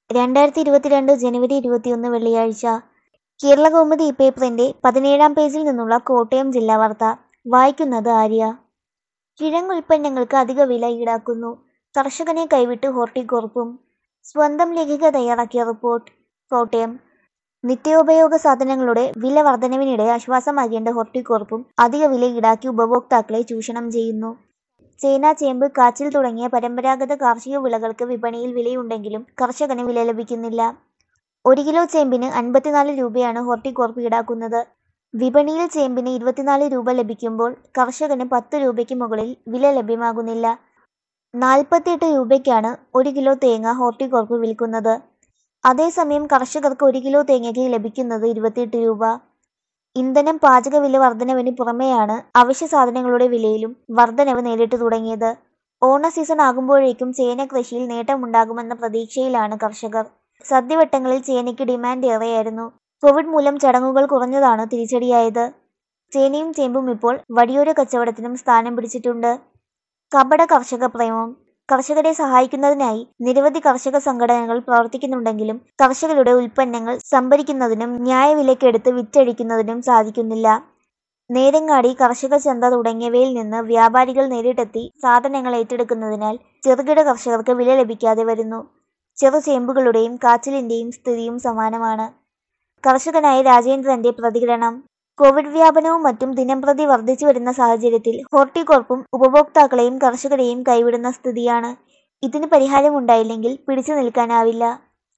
രണ്ടായിരത്തി ഇരുപത്തിരണ്ട് ജനുവരി ഇരുപത്തിയൊന്ന് വെള്ളിയാഴ്ച കേരളകൗമുദി പേപ്പറിന്റെ പതിനേഴാം പേജിൽ നിന്നുള്ള കോട്ടയം ജില്ലാ വാർത്ത വായിക്കുന്നത് ആര്യ കിഴങ്ങുൽപ്പന്നങ്ങൾക്ക് അധിക വില ഈടാക്കുന്നു കർഷകനെ കൈവിട്ട് ഹോർട്ടികോർപ്പും സ്വന്തം ലേഖിക തയ്യാറാക്കിയ റിപ്പോർട്ട് കോട്ടയം നിത്യോപയോഗ സാധനങ്ങളുടെ വില വർധനവിനിടെ ആശ്വാസമാകേണ്ട ഹോർട്ടികോർപ്പും അധിക വില ഈടാക്കി ഉപഭോക്താക്കളെ ചൂഷണം ചെയ്യുന്നു ചേന ചേമ്പ് കാച്ചിൽ തുടങ്ങിയ പരമ്പരാഗത കാർഷിക വിളകൾക്ക് വിപണിയിൽ വിലയുണ്ടെങ്കിലും കർഷകന് വില ലഭിക്കുന്നില്ല ഒരു കിലോ ചേമ്പിന് അൻപത്തിനാല് രൂപയാണ് ഹോർട്ടികോർപ്പ് ഈടാക്കുന്നത് വിപണിയിൽ ചേമ്പിന് ഇരുപത്തിനാല് രൂപ ലഭിക്കുമ്പോൾ കർഷകന് പത്ത് രൂപയ്ക്ക് മുകളിൽ വില ലഭ്യമാകുന്നില്ല നാൽപ്പത്തിയെട്ട് രൂപയ്ക്കാണ് ഒരു കിലോ തേങ്ങ ഹോർട്ടികോർപ്പ് വിൽക്കുന്നത് അതേസമയം കർഷകർക്ക് ഒരു കിലോ തേങ്ങയ്ക്ക് ലഭിക്കുന്നത് ഇരുപത്തിയെട്ട് രൂപ ഇന്ധനം പാചക വില വർധനവിന് പുറമെയാണ് അവശ്യ സാധനങ്ങളുടെ വിലയിലും വർധനവ് നേരിട്ട് തുടങ്ങിയത് ഓണ സീസൺ ആകുമ്പോഴേക്കും ചേന കൃഷിയിൽ നേട്ടമുണ്ടാകുമെന്ന പ്രതീക്ഷയിലാണ് കർഷകർ സദ്യവട്ടങ്ങളിൽ ചേനയ്ക്ക് ഡിമാൻഡ് ഏറെയായിരുന്നു കോവിഡ് മൂലം ചടങ്ങുകൾ കുറഞ്ഞതാണ് തിരിച്ചടിയായത് ചേനയും ചേമ്പും ഇപ്പോൾ വടിയോര കച്ചവടത്തിനും സ്ഥാനം പിടിച്ചിട്ടുണ്ട് കപട കർഷക പ്രേമം കർഷകരെ സഹായിക്കുന്നതിനായി നിരവധി കർഷക സംഘടനകൾ പ്രവർത്തിക്കുന്നുണ്ടെങ്കിലും കർഷകരുടെ ഉൽപ്പന്നങ്ങൾ സംഭരിക്കുന്നതിനും ന്യായവിലക്കെടുത്ത് വിറ്റഴിക്കുന്നതിനും സാധിക്കുന്നില്ല നേരങ്ങാടി കർഷക ചന്ത തുടങ്ങിയവയിൽ നിന്ന് വ്യാപാരികൾ നേരിട്ടെത്തി സാധനങ്ങൾ ഏറ്റെടുക്കുന്നതിനാൽ ചെറുകിട കർഷകർക്ക് വില ലഭിക്കാതെ വരുന്നു ചെറു ചേമ്പുകളുടെയും കാച്ചിലിന്റെയും സ്ഥിതിയും സമാനമാണ് കർഷകനായ രാജേന്ദ്രന്റെ പ്രതികരണം കോവിഡ് വ്യാപനവും മറ്റും ദിനംപ്രതി വർദ്ധിച്ചു വരുന്ന സാഹചര്യത്തിൽ ഹോർട്ടികോർപ്പും ഉപഭോക്താക്കളെയും കർഷകരെയും കൈവിടുന്ന സ്ഥിതിയാണ് ഇതിന് പരിഹാരമുണ്ടായില്ലെങ്കിൽ പിടിച്ചു നിൽക്കാനാവില്ല